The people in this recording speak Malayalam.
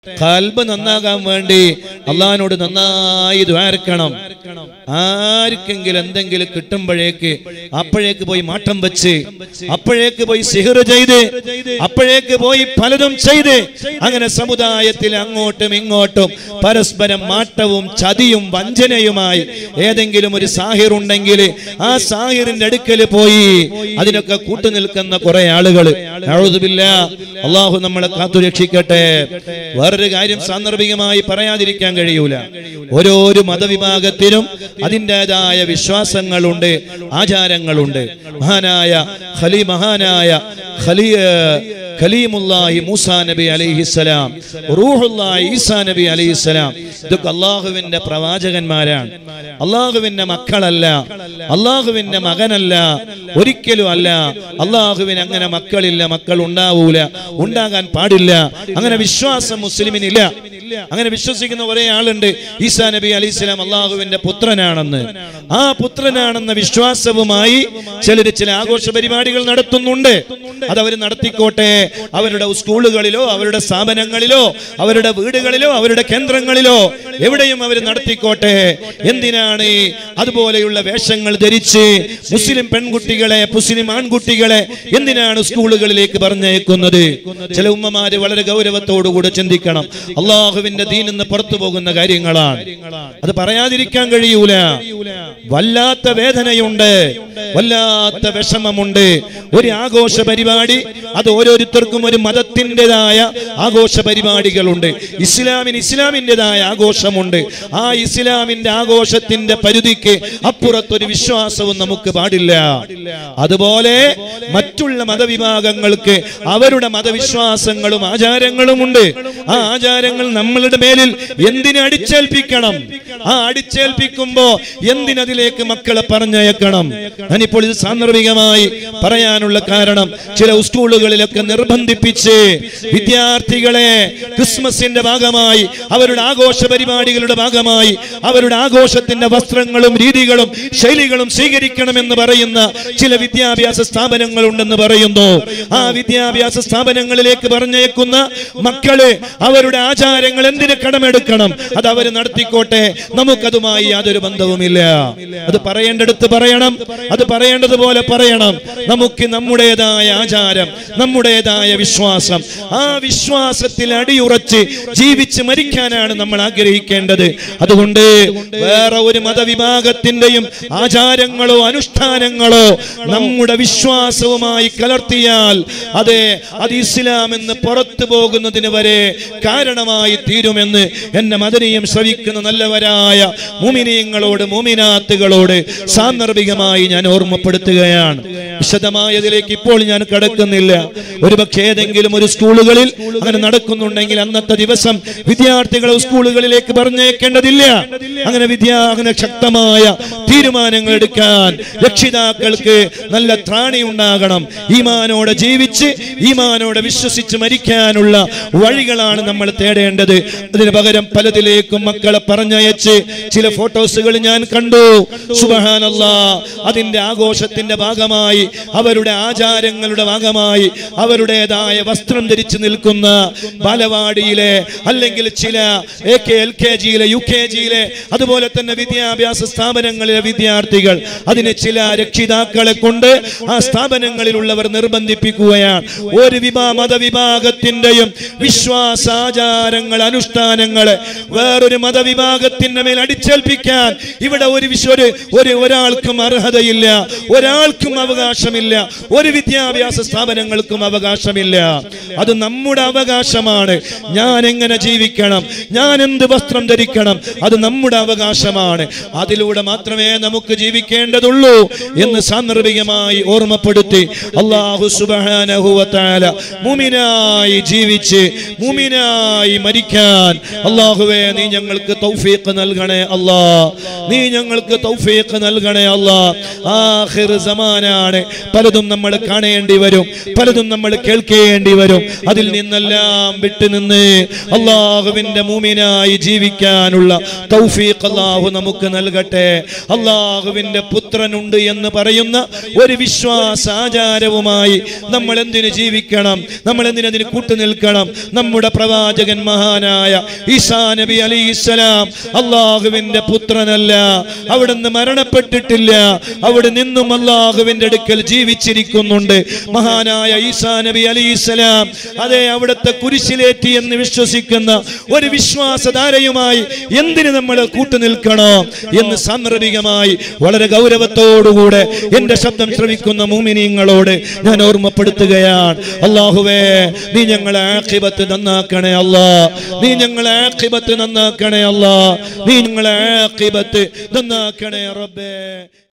കൽബ് നന്നാകാൻ വേണ്ടി അള്ളഹാനോട് നന്നായി ദ്വാരക്കണം ആർക്കെങ്കിലും എന്തെങ്കിലും കിട്ടുമ്പോഴേക്ക് അപ്പോഴേക്ക് പോയി മാറ്റം വെച്ച് അപ്പോഴേക്ക് പോയി സിഹർ ചെയ്ത് അപ്പോഴേക്ക് പോയി പലതും ചെയ്ത് അങ്ങനെ സമുദായത്തിൽ അങ്ങോട്ടും ഇങ്ങോട്ടും പരസ്പരം മാറ്റവും ചതിയും വഞ്ചനയുമായി ഏതെങ്കിലും ഒരു സാഹിർ ഉണ്ടെങ്കിൽ ആ സാഹിറിന്റെ അടുക്കൽ പോയി അതിനൊക്കെ കൂട്ടുനിൽക്കുന്ന കുറെ ആളുകൾ അള്ളാഹു നമ്മളെ കാത്തുരക്ഷിക്കട്ടെ വേറൊരു കാര്യം സാന്ദർഭികമായി പറയാതിരിക്കാൻ കഴിയൂല ഓരോരോ മതവിഭാഗത്തിനും അതിൻ്റെതായ വിശ്വാസങ്ങളുണ്ട് ആചാരങ്ങളുണ്ട് മഹാനായ ഖലി മഹാനായ ഖലി ഖലീമുല്ലാഹി മൂസാ നബി അലൈഹിസ്സലാം റൂഹുല്ലാഹി ഈസാ നബി അലൈഹിസ്സലാം ഇതൊക്കെ അള്ളാഹുവിന്റെ പ്രവാചകന്മാരാണ് അള്ളാഹുവിന്റെ മക്കളല്ല അള്ളാഹുവിന്റെ മകനല്ല ഒരിക്കലും അല്ല അള്ളാഹുവിന് അങ്ങനെ മക്കളില്ല മക്കൾ ഉണ്ടാവൂല ഉണ്ടാകാൻ പാടില്ല അങ്ങനെ വിശ്വാസം മുസ്ലിമിനില്ല അങ്ങനെ വിശ്വസിക്കുന്ന ഒരേ ആളുണ്ട് ഈസാ നബി അലൈഹി സ്വലാം അള്ളാഹുവിന്റെ പുത്രനാണെന്ന് ആ പുത്രനാണെന്ന വിശ്വാസവുമായി ചിലർ ചില ആഘോഷ പരിപാടികൾ നടത്തുന്നുണ്ട് അത് അവർ നടത്തിക്കോട്ടെ അവരുടെ സ്കൂളുകളിലോ അവരുടെ സ്ഥാപനങ്ങളിലോ അവരുടെ വീടുകളിലോ അവരുടെ കേന്ദ്രങ്ങളിലോ എവിടെയും അവർ നടത്തിക്കോട്ടെ എന്തിനാണ് ഈ അതുപോലെയുള്ള വേഷങ്ങൾ ധരിച്ച് മുസ്ലിം പെൺകുട്ടികളെ മുസ്ലിം ആൺകുട്ടികളെ എന്തിനാണ് സ്കൂളുകളിലേക്ക് പറഞ്ഞേക്കുന്നത് ചില ഉമ്മമാര് വളരെ ഗൗരവത്തോടുകൂടെ ചിന്തിക്കണം അള്ളാഹുവിന്റെ ദീനിന്ന് പുറത്തു പോകുന്ന കാര്യങ്ങളാണ് അത് പറയാതിരിക്കാൻ കഴിയൂല വല്ലാത്ത വേദനയുണ്ട് വല്ലാത്ത വിഷമമുണ്ട് ഒരു ആഘോഷ പരിപാടി അത് ഓരോരുത്തർക്കും ഒരു മതത്തിൻ്റെതായ ആഘോഷ പരിപാടികളുണ്ട് ഇസ്ലാമിന് ഇസ്ലാമിൻ്റെതായ ആഘോഷമുണ്ട് ആ ഇസ്ലാമിന്റെ ആഘോഷത്തിന്റെ പരിധിക്ക് അപ്പുറത്തൊരു വിശ്വാസവും നമുക്ക് പാടില്ല അതുപോലെ മറ്റുള്ള മതവിഭാഗങ്ങൾക്ക് അവരുടെ മതവിശ്വാസങ്ങളും ആചാരങ്ങളും ഉണ്ട് ആ ആചാരങ്ങൾ നമ്മളുടെ മേലിൽ എന്തിനെ അടിച്ചേൽപ്പിക്കണം ആ അടിച്ചേൽപ്പിക്കുമ്പോ എന്തിനതിലേക്ക് മക്കളെ പറഞ്ഞയക്കണം ഞാനിപ്പോൾ ഇത് സാന്ദർഭികമായി പറയാനുള്ള കാരണം ചില സ്കൂളുകളിലൊക്കെ നിർബന്ധിപ്പിച്ച് വിദ്യാർത്ഥികളെ ക്രിസ്മസിന്റെ ഭാഗമായി അവരുടെ ആഘോഷ പരിപാടികളുടെ ഭാഗമായി അവരുടെ ആഘോഷത്തിന്റെ വസ്ത്രങ്ങളും രീതികളും ശൈലികളും സ്വീകരിക്കണമെന്ന് പറയുന്ന ചില വിദ്യാഭ്യാസ സ്ഥാപനങ്ങളുണ്ടെന്ന് പറയുന്നു ആ വിദ്യാഭ്യാസ സ്ഥാപനങ്ങളിലേക്ക് പറഞ്ഞേക്കുന്ന മക്കള് അവരുടെ ആചാരങ്ങൾ എന്തിന് കടമെടുക്കണം അത് അവർ നടത്തിക്കോട്ടെ നമുക്കതുമായി യാതൊരു ബന്ധവുമില്ല അത് പറയേണ്ടടുത്ത് പറയണം അത് പറയേണ്ടതുപോലെ പറയണം നമുക്ക് നമ്മുടേതായ ആചാരം നമ്മുടേതായ വിശ്വാസം ആ വിശ്വാസത്തിൽ അടിയുറച്ച് ജീവിച്ച് മരിക്കാനാണ് നമ്മൾ ആഗ്രഹിക്കേണ്ടത് അതുകൊണ്ട് വേറെ ഒരു മതവിഭാഗത്തിന്റെയും ആചാരങ്ങളോ അനുഷ്ഠാനങ്ങളോ നമ്മുടെ വിശ്വാസവുമായി കലർത്തിയാൽ അതെ അത് ഇസ്ലാം എന്ന് പുറത്തു പോകുന്നതിന് വരെ കാരണമായി തീരുമെന്ന് എന്നെ മദനിയും ശ്രവിക്കുന്ന നല്ലവരായ മുമിനീങ്ങളോട് മുമിനാത്തുകളോട് സാന്ദർഭികമായി ഞാൻ ഓർമ്മപ്പെടുത്തുകയാണ് വിശദമായതിലേക്ക് ഇപ്പോൾ ഞാൻ കടക്കുന്നില്ല ഒരുപക്ഷെ ഏതെങ്കിലും ഒരു സ്കൂളുകളിൽ അങ്ങനെ നടക്കുന്നുണ്ടെങ്കിൽ അന്നത്തെ ദിവസം വിദ്യാർത്ഥികളെ സ്കൂളുകളിലേക്ക് പറഞ്ഞേക്കേണ്ടതില്ല അങ്ങനെ വിദ്യാ അങ്ങനെ ശക്തമായ തീരുമാനങ്ങൾ എടുക്കാൻ രക്ഷിതാക്കൾക്ക് നല്ല ത്രാണി ഉണ്ടാകണം ഈമാനോടെ ജീവിച്ച് ഈമാനോടെ വിശ്വസിച്ച് മരിക്കാനുള്ള വഴികളാണ് നമ്മൾ തേടേണ്ടത് അതിന് പകരം പലതിലേക്കും മക്കളെ പറഞ്ഞയച്ച് ചില ഫോട്ടോസുകൾ ഞാൻ കണ്ടു സുബഹാനല്ല അതിന്റെ ആഘോഷത്തിന്റെ ഭാഗമായി അവരുടെ ആചാരങ്ങളുടെ ഭാഗമായി അവരുടേതായ വസ്ത്രം ധരിച്ചു നിൽക്കുന്ന ബാലവാടിയിലെ അല്ലെങ്കിൽ ചില എ കെ എൽ കെ ജിയിലെ യു കെ ജിയിലെ അതുപോലെ തന്നെ വിദ്യാഭ്യാസ സ്ഥാപനങ്ങളിലെ വിദ്യാർത്ഥികൾ അതിന് ചില രക്ഷിതാക്കളെ കൊണ്ട് ആ സ്ഥാപനങ്ങളിലുള്ളവർ നിർബന്ധിപ്പിക്കുകയാണ് ഒരു വിഭാ മതവിഭാഗത്തിന്റെയും വിശ്വാസാചാരങ്ങൾ അനുഷ്ഠാനങ്ങളെ വേറൊരു മതവിഭാഗത്തിന്റെ മേൽ അടിച്ചേൽപ്പിക്കാൻ ഇവിടെ ഒരു വിശ്വ ഒരു ഒരു ഒരാൾക്കും അർഹതയില്ല ഒരാൾക്കും അവകാശമില്ല ഒരു വിദ്യാഭ്യാസ സ്ഥാപനങ്ങൾക്കും അവകാശമില്ല അത് നമ്മുടെ അവകാശമാണ് ഞാൻ എങ്ങനെ ജീവിക്കണം ഞാൻ എന്ത് വസ്ത്രം ധരിക്കണം അത് നമ്മുടെ അവകാശമാണ് അതിലൂടെ മാത്രമേ നമുക്ക് ജീവിക്കേണ്ടതുള്ളൂ എന്ന് സാന്ദർഭികമായി ഓർമ്മപ്പെടുത്തി അള്ളാഹു സുബാനഹുവത്താല മുമിനായി ജീവിച്ച് മുമിനായി മരിക്കാൻ അള്ളാഹുവേ നീ ഞങ്ങൾക്ക് തൗഫീഖ് നൽകണേ അല്ലാ നീ ഞങ്ങൾക്ക് തൗഫീഖ് നൽകണേ അല്ലാ ആഖിർ സമാനാണ് പലതും നമ്മൾ കാണേണ്ടി വരും പലതും നമ്മൾ കേൾക്കേണ്ടി വരും അതിൽ നിന്നെല്ലാം വിട്ടുനിന്ന് അള്ളാഹുവിന്റെ മൂമിനായി ജീവിക്കാനുള്ള തൗഫീഖ് അള്ളാഹു നമുക്ക് നൽകട്ടെ അള്ളാഹുവിന്റെ പുത്രനുണ്ട് എന്ന് പറയുന്ന ഒരു വിശ്വാസാചാരവുമായി നമ്മൾ എന്തിനു ജീവിക്കണം നമ്മൾ എന്തിനതിന് കൂട്ടുനിൽക്കണം നമ്മുടെ പ്രവാചകൻ മഹാനായ ഈസാ നബി അലി ഇസ്ലാം അള്ളാഹുവിന്റെ പുത്രനല്ല അവിടുന്ന് മരണപ്പെട്ടിട്ടില്ല അവിടെ നിന്നും അള്ളാഹുവിന്റെ അടുക്കൽ ജീവിച്ചിരിക്കുന്നുണ്ട് മഹാനായ ഈസാ നബി അലി ഇസ്ലാം അതെ അവിടുത്തെ കുരിശിലേറ്റി എന്ന് വിശ്വസിക്കുന്ന ഒരു വിശ്വാസധാരയുമായി എന്തിന് നമ്മൾ കൂട്ടുനിൽക്കണോ എന്ന് സാന്ദർഭികമായി വളരെ ഗൗരവത്തോടുകൂടെ എന്റെ ശബ്ദം ശ്രവിക്കുന്ന മൂമിനീങ്ങളോട് ഞാൻ ഓർമ്മപ്പെടുത്തുകയാണ് അള്ളാഹുവേ നീ ഞങ്ങളെ ആഖിബത്ത് നന്നാക്കണേ അല്ലാ നീ ഞങ്ങളെ ആഖിബത്ത് നന്നാക്കണേ അല്ലാ നീ ഞങ്ങളെ ആഖിബത്ത് നന്നാക്കണേ റബ്ബേ